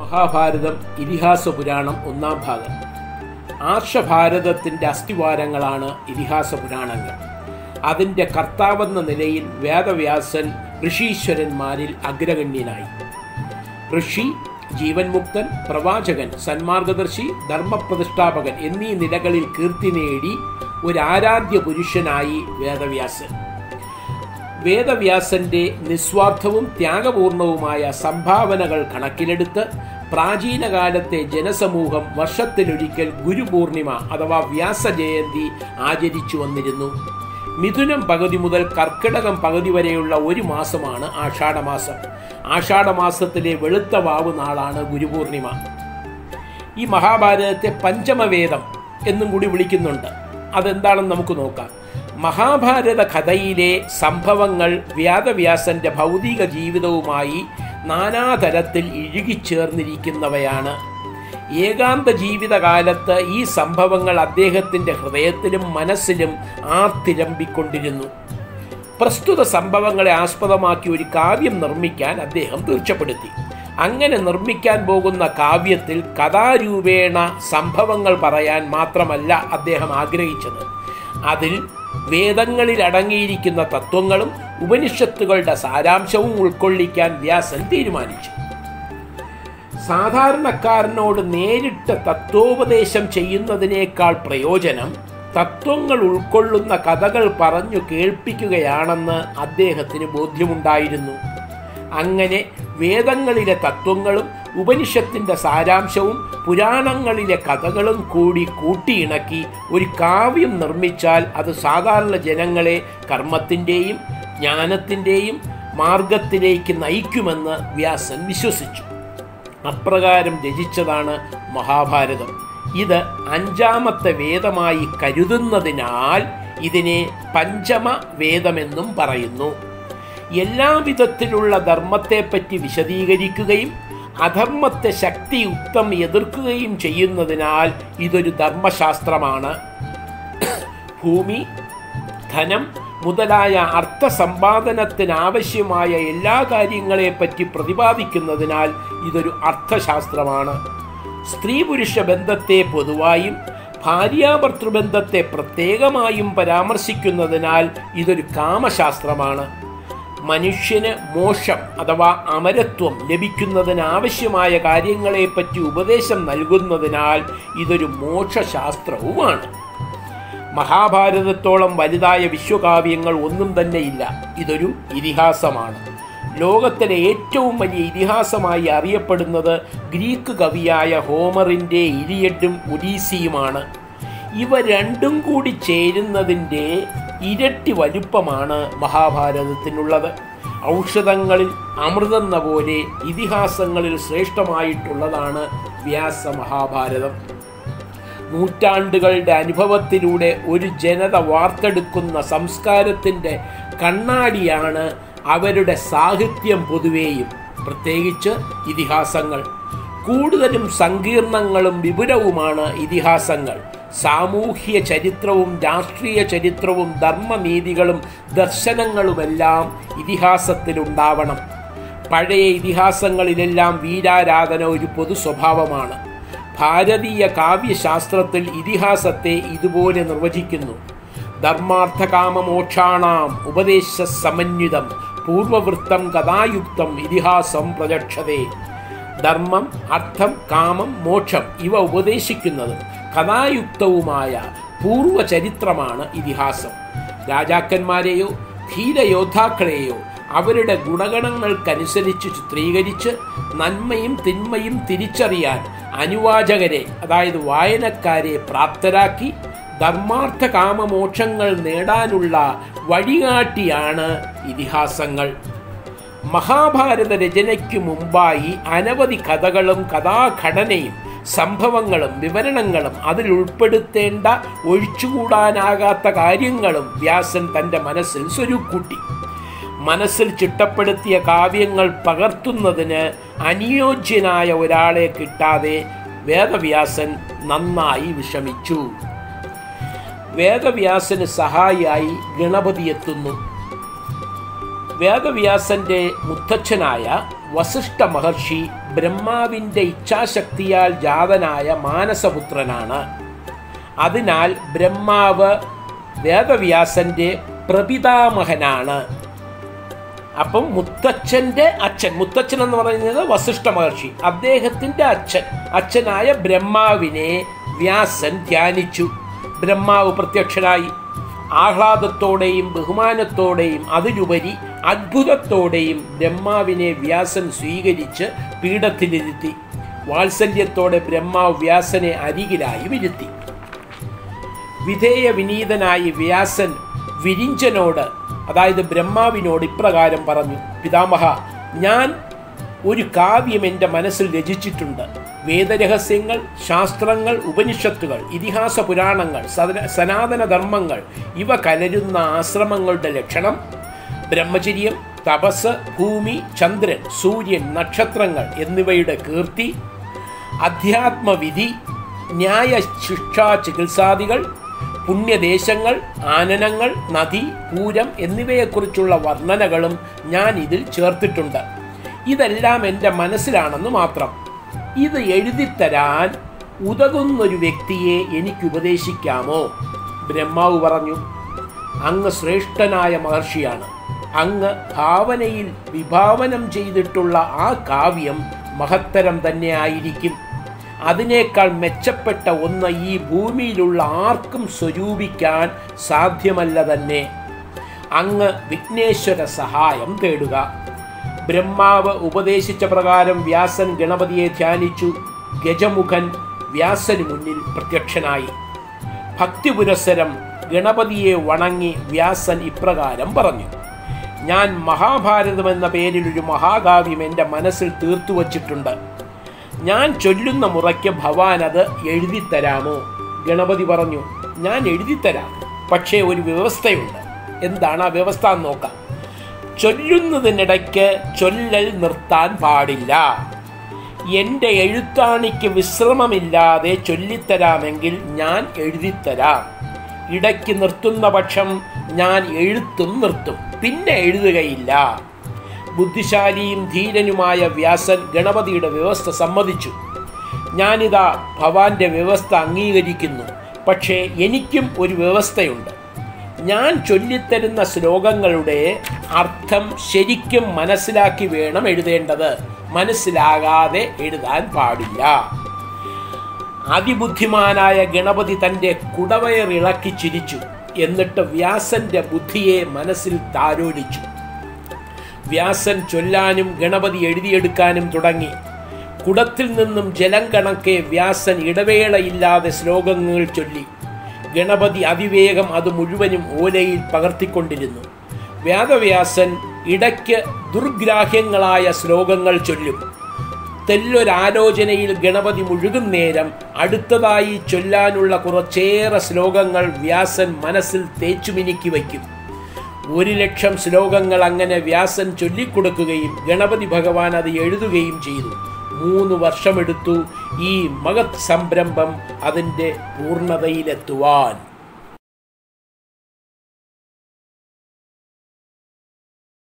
മഹാഭാരതം ഇതിഹാസ പുരാണം ഒന്നാം ഭാഗം ആർഷഭാരതത്തിൻ്റെ അസ്ഥിവാരങ്ങളാണ് ഇതിഹാസ പുരാണങ്ങൾ അതിൻ്റെ കർത്താവെന്ന നിലയിൽ വേദവ്യാസൻ ഋഷീശ്വരന്മാരിൽ അഗ്രഗണ്യനായി ഋഷി ജീവൻ മുക്തൻ പ്രവാചകൻ സന്മാർഗദർശി ധർമ്മപ്രതിഷ്ഠാപകൻ എന്നീ നിലകളിൽ കീർത്തി നേടി ഒരു ആരാധ്യ പുരുഷനായി വേദവ്യാസൻ വേദവ്യാസന്റെ നിസ്വാർത്ഥവും ത്യാഗപൂർണവുമായ സംഭാവനകൾ കണക്കിലെടുത്ത് പ്രാചീന കാലത്തെ ജനസമൂഹം വർഷത്തിലൊരിക്കൽ ഗുരുപൂർണിമ അഥവാ വ്യാസജയന്തി ആചരിച്ചു വന്നിരുന്നു മിഥുനം പകുതി മുതൽ കർക്കിടകം പകുതി വരെയുള്ള ഒരു മാസമാണ് ആഷാഢമാസം ആഷാഢമാസത്തിലെ വെളുത്ത വാവ് നാളാണ് ഗുരുപൂർണിമ ഈ മഹാഭാരതത്തെ പഞ്ചമവേദം എന്നും കൂടി വിളിക്കുന്നുണ്ട് അതെന്താണെന്ന് നമുക്ക് നോക്കാം മഹാഭാരത കഥയിലെ സംഭവങ്ങൾ വ്യാദവ്യാസന്റെ ഭൗതിക ജീവിതവുമായി നാനാതരത്തിൽ ഇഴുകിച്ചേർന്നിരിക്കുന്നവയാണ് ഏകാന്ത ജീവിതകാലത്ത് ഈ സംഭവങ്ങൾ അദ്ദേഹത്തിൻ്റെ ഹൃദയത്തിലും മനസ്സിലും ആർത്തിരമ്പിക്കൊണ്ടിരുന്നു പ്രസ്തുത സംഭവങ്ങളെ ആസ്പദമാക്കി ഒരു കാവ്യം നിർമ്മിക്കാൻ അദ്ദേഹം തീർച്ചപ്പെടുത്തി അങ്ങനെ നിർമ്മിക്കാൻ പോകുന്ന കാവ്യത്തിൽ കഥാരൂപേണ സംഭവങ്ങൾ പറയാൻ മാത്രമല്ല അദ്ദേഹം ആഗ്രഹിച്ചത് അതിൽ വേദങ്ങളിൽ അടങ്ങിയിരിക്കുന്ന തത്വങ്ങളും ഉപനിഷത്തുകളുടെ സാരാംശവും ഉൾക്കൊള്ളിക്കാൻ വ്യാസൻ തീരുമാനിച്ചു സാധാരണക്കാരനോട് നേരിട്ട് തത്വോപദേശം ചെയ്യുന്നതിനേക്കാൾ പ്രയോജനം തത്വങ്ങൾ ഉൾക്കൊള്ളുന്ന കഥകൾ പറഞ്ഞു കേൾപ്പിക്കുകയാണെന്ന് അദ്ദേഹത്തിന് ബോധ്യമുണ്ടായിരുന്നു അങ്ങനെ വേദങ്ങളിലെ തത്വങ്ങളും ഉപനിഷത്തിന്റെ സാരാംശവും പുരാണങ്ങളിലെ കഥകളും കൂടി കൂട്ടിയിണക്കി ഒരു കാവ്യം നിർമ്മിച്ചാൽ അത് സാധാരണ ജനങ്ങളെ കർമ്മത്തിൻ്റെയും ജ്ഞാനത്തിൻ്റെയും മാർഗത്തിലേക്ക് നയിക്കുമെന്ന് വ്യാസൻ വിശ്വസിച്ചു അപ്രകാരം രചിച്ചതാണ് മഹാഭാരതം ഇത് അഞ്ചാമത്തെ വേദമായി കരുതുന്നതിനാൽ ഇതിനെ പഞ്ചമ വേദമെന്നും പറയുന്നു എല്ലാവിധത്തിലുള്ള ധർമ്മത്തെപ്പറ്റി വിശദീകരിക്കുകയും അധർമ്മത്തെ ശക്തിയുക്തം എതിർക്കുകയും ചെയ്യുന്നതിനാൽ ഇതൊരു ധർമ്മശാസ്ത്രമാണ് ഭൂമി ധനം മുതലായ അർത്ഥസമ്പാദനത്തിനാവശ്യമായ എല്ലാ കാര്യങ്ങളെപ്പറ്റി പ്രതിപാദിക്കുന്നതിനാൽ ഇതൊരു അർത്ഥശാസ്ത്രമാണ് സ്ത്രീ പുരുഷ ബന്ധത്തെ പൊതുവായും ഭാര്യാഭർത്തൃബന്ധത്തെ പ്രത്യേകമായും പരാമർശിക്കുന്നതിനാൽ ഇതൊരു കാമശാസ്ത്രമാണ് മനുഷ്യന് മോക്ഷം അഥവാ അമരത്വം ലഭിക്കുന്നതിനാവശ്യമായ കാര്യങ്ങളെപ്പറ്റി ഉപദേശം നൽകുന്നതിനാൽ ഇതൊരു മോക്ഷശാസ്ത്രവുമാണ് മഹാഭാരതത്തോളം വലുതായ വിശ്വകാവ്യങ്ങൾ ഒന്നും തന്നെ ഇല്ല ഇതൊരു ഇതിഹാസമാണ് ലോകത്തിലെ ഏറ്റവും വലിയ ഇതിഹാസമായി അറിയപ്പെടുന്നത് ഗ്രീക്ക് കവിയായ ഹോമറിൻ്റെ ഇരിയഡും ഒഡീസിയുമാണ് ഇവ രണ്ടും കൂടി ചേരുന്നതിൻ്റെ ഇരട്ടി വലുപ്പമാണ് മഹാഭാരതത്തിനുള്ളത് ഔഷധങ്ങളിൽ അമൃതെന്ന പോലെ ഇതിഹാസങ്ങളിൽ ശ്രേഷ്ഠമായിട്ടുള്ളതാണ് വ്യാസ മഹാഭാരതം നൂറ്റാണ്ടുകളുടെ അനുഭവത്തിലൂടെ ഒരു ജനത വാർത്തെടുക്കുന്ന സംസ്കാരത്തിൻ്റെ കണ്ണാടിയാണ് അവരുടെ സാഹിത്യം പൊതുവേയും പ്രത്യേകിച്ച് ഇതിഹാസങ്ങൾ കൂടുതലും സങ്കീർണങ്ങളും വിപുലവുമാണ് ഇതിഹാസങ്ങൾ സാമൂഹ്യ ചരിത്രവും രാഷ്ട്രീയ ചരിത്രവും ധർമ്മനീതികളും ദർശനങ്ങളുമെല്ലാം ഇതിഹാസത്തിലുണ്ടാവണം പഴയ ഇതിഹാസങ്ങളിലെല്ലാം വീരാരാധന ഒരു പൊതു സ്വഭാവമാണ് ഭാരതീയ കാവ്യശാസ്ത്രത്തിൽ ഇതിഹാസത്തെ ഇതുപോലെ നിർവചിക്കുന്നു ധർമാർത്ഥകാമമോക്ഷാണാം ഉപദേശ സമന്വിതം പൂർവവൃത്തം കഥായുക്തം ഇതിഹാസം പ്രചക്ഷതേ ധർമ്മം അർത്ഥം കാമം മോക്ഷം ഇവ ഉപദേശിക്കുന്നതും കഥായുക്തവുമായ പൂർവചരിത്രമാണ് ഇതിഹാസം രാജാക്കന്മാരെയോ ധീരയോദ്ധാക്കളെയോ അവരുടെ ഗുണഗണങ്ങൾക്കനുസരിച്ച് ചിത്രീകരിച്ച് നന്മയും തിന്മയും തിരിച്ചറിയാൻ അനുവാചകരെ അതായത് വായനക്കാരെ പ്രാപ്തരാക്കി ധർമാർത്ഥ കാമമോക്ഷങ്ങൾ നേടാനുള്ള വഴികാട്ടിയാണ് ഇതിഹാസങ്ങൾ മഹാഭാരത രചനയ്ക്കു മുമ്പായി അനവധി കഥകളും കഥാഘടനയും സംഭവങ്ങളും വിവരണങ്ങളും അതിൽ ഉൾപ്പെടുത്തേണ്ട ഒഴിച്ചുകൂടാനാകാത്ത കാര്യങ്ങളും വ്യാസൻ തൻ്റെ മനസ്സിൽ സ്വരുക്കൂട്ടി മനസ്സിൽ ചിട്ടപ്പെടുത്തിയ കാവ്യങ്ങൾ പകർത്തുന്നതിന് അനുയോജ്യനായ ഒരാളെ കിട്ടാതെ വേദവ്യാസൻ നന്നായി വിഷമിച്ചു വേദവ്യാസന് സഹായിയായി ഗണപതി എത്തുന്നു വേദവ്യാസന്റെ മുത്തച്ഛനായ വസിഷ്ഠ മഹർഷി ബ്രഹ്മാവിൻ്റെ ഇച്ഛാശക്തിയാൽ ജാതനായ മാനസപുത്രനാണ് അതിനാൽ ബ്രഹ്മാവ് വേദവ്യാസന്റെ പ്രപിതാമഹനാണ് അപ്പം മുത്തച്ഛൻ്റെ അച്ഛൻ മുത്തച്ഛൻ എന്ന് പറയുന്നത് വസിഷ്ഠ മഹർഷി അദ്ദേഹത്തിൻ്റെ അച്ഛൻ അച്ഛനായ ബ്രഹ്മാവിനെ വ്യാസൻ ധ്യാനിച്ചു ബ്രഹ്മാവ് പ്രത്യക്ഷനായി ആഹ്ലാദത്തോടെയും ബഹുമാനത്തോടെയും അതിലുപരി അത്ഭുതത്തോടെയും ബ്രഹ്മാവിനെ വ്യാസൻ സ്വീകരിച്ച് പീഠത്തിലിരുത്തി വാത്സല്യത്തോടെ ബ്രഹ്മാവ് വ്യാസനെ അരികിലായും ഇരുത്തി വിധേയ വിനീതനായി വ്യാസൻ വിരിഞ്ചനോട് അതായത് ബ്രഹ്മാവിനോട് ഇപ്രകാരം പറഞ്ഞു പിതാമഹ ഞാൻ ഒരു കാവ്യം എൻ്റെ മനസ്സിൽ രചിച്ചിട്ടുണ്ട് വേദരഹസ്യങ്ങൾ ശാസ്ത്രങ്ങൾ ഉപനിഷത്തുകൾ ഇതിഹാസ പുരാണങ്ങൾ സദന സനാതന ധർമ്മങ്ങൾ ഇവ കലരുന്ന ആശ്രമങ്ങളുടെ ലക്ഷണം ബ്രഹ്മചര്യം തപസ് ഭൂമി ചന്ദ്രൻ സൂര്യൻ നക്ഷത്രങ്ങൾ എന്നിവയുടെ കീർത്തി അധ്യാത്മവിധി ന്യായ ശിക്ഷാ ചികിത്സാദികൾ പുണ്യദേശങ്ങൾ ആനനങ്ങൾ നദി പൂരം എന്നിവയെക്കുറിച്ചുള്ള വർണ്ണനകളും ഞാൻ ഇതിൽ ചേർത്തിട്ടുണ്ട് ഇതെല്ലാം എൻ്റെ മനസ്സിലാണെന്ന് മാത്രം ഇത് എഴുതിത്തരാൻ ഉതകുന്നൊരു വ്യക്തിയെ എനിക്ക് ഉപദേശിക്കാമോ ബ്രഹ്മാവ് പറഞ്ഞു അങ്ങ് ശ്രേഷ്ഠനായ മഹർഷിയാണ് അങ്ങ് ഭാവനയിൽ വിഭാവനം ചെയ്തിട്ടുള്ള ആ കാവ്യം മഹത്തരം തന്നെ ആയിരിക്കും അതിനേക്കാൾ മെച്ചപ്പെട്ട ഒന്ന് ഈ ഭൂമിയിലുള്ള ആർക്കും സ്വരൂപിക്കാൻ സാധ്യമല്ല തന്നെ അങ്ങ് വിഘ്നേശ്വര സഹായം തേടുക ബ്രഹ്മാവ് ഉപദേശിച്ച പ്രകാരം വ്യാസൻ ഗണപതിയെ ധ്യാനിച്ചു ഗജമുഖൻ വ്യാസന് മുന്നിൽ പ്രത്യക്ഷനായി ഭക്തി പുരസ്സരം ഗണപതിയെ വണങ്ങി വ്യാസൻ ഇപ്രകാരം പറഞ്ഞു ഞാൻ മഹാഭാരതം എന്ന പേരിൽ ഒരു മഹാകാവ്യം എൻ്റെ മനസ്സിൽ തീർത്തു വച്ചിട്ടുണ്ട് ഞാൻ ചൊല്ലുന്ന മുറയ്ക്ക് ഭവാൻ അത് എഴുതിത്തരാമോ ഗണപതി പറഞ്ഞു ഞാൻ എഴുതിത്തരാം പക്ഷേ ഒരു വ്യവസ്ഥയുണ്ട് എന്താണ് ആ വ്യവസ്ഥ എന്ന് നോക്കാം ചൊല്ലുന്നതിനിടയ്ക്ക് ചൊല്ലൽ നിർത്താൻ പാടില്ല എൻ്റെ എഴുത്താണിക്ക് വിശ്രമമില്ലാതെ ചൊല്ലിത്തരാമെങ്കിൽ ഞാൻ എഴുതിത്തരാം ഇടയ്ക്ക് നിർത്തുന്ന പക്ഷം ഞാൻ എഴുത്തും നിർത്തും പിന്നെ എഴുതുകയില്ല ബുദ്ധിശാലിയും ധീരനുമായ വ്യാസൻ ഗണപതിയുടെ വ്യവസ്ഥ സമ്മതിച്ചു ഞാനിതാ ഭവാന്റെ വ്യവസ്ഥ അംഗീകരിക്കുന്നു പക്ഷേ എനിക്കും ഒരു വ്യവസ്ഥയുണ്ട് ഞാൻ ചൊല്ലിത്തരുന്ന ശ്ലോകങ്ങളുടെ അർത്ഥം ശരിക്കും മനസ്സിലാക്കി വേണം എഴുതേണ്ടത് മനസ്സിലാകാതെ എഴുതാൻ പാടില്ല അതിബുദ്ധിമാനായ ഗണപതി തൻ്റെ കുടവയറിളക്കി ചിരിച്ചു എന്നിട്ട് വ്യാസന്റെ ബുദ്ധിയെ മനസ്സിൽ താരോലിച്ചു വ്യാസൻ ചൊല്ലാനും ഗണപതി എഴുതിയെടുക്കാനും തുടങ്ങി കുടത്തിൽ നിന്നും ജലം കണക്കെ വ്യാസൻ ഇടവേളയില്ലാതെ ശ്ലോകങ്ങൾ ചൊല്ലി ഗണപതി അതിവേഗം അത് മുഴുവനും ഓലയിൽ പകർത്തിക്കൊണ്ടിരുന്നു വേദവ്യാസൻ ഇടയ്ക്ക് ദുർഗ്രാഹ്യങ്ങളായ ശ്ലോകങ്ങൾ ചൊല്ലും തെല്ലൊരാലോചനയിൽ ഗണപതി മുഴുകും നേരം അടുത്തതായി ചൊല്ലാനുള്ള കുറച്ചേറെ ശ്ലോകങ്ങൾ വ്യാസൻ മനസ്സിൽ തേച്ചുമിനുക്കി വയ്ക്കും ഒരു ലക്ഷം ശ്ലോകങ്ങൾ അങ്ങനെ വ്യാസൻ ചൊല്ലിക്കൊടുക്കുകയും ഗണപതി ഭഗവാൻ അത് എഴുതുകയും ചെയ്തു മൂന്ന് വർഷമെടുത്തു ഈ മഹത് സംരംഭം അതിൻ്റെ പൂർണ്ണതയിലെത്തുവാൻ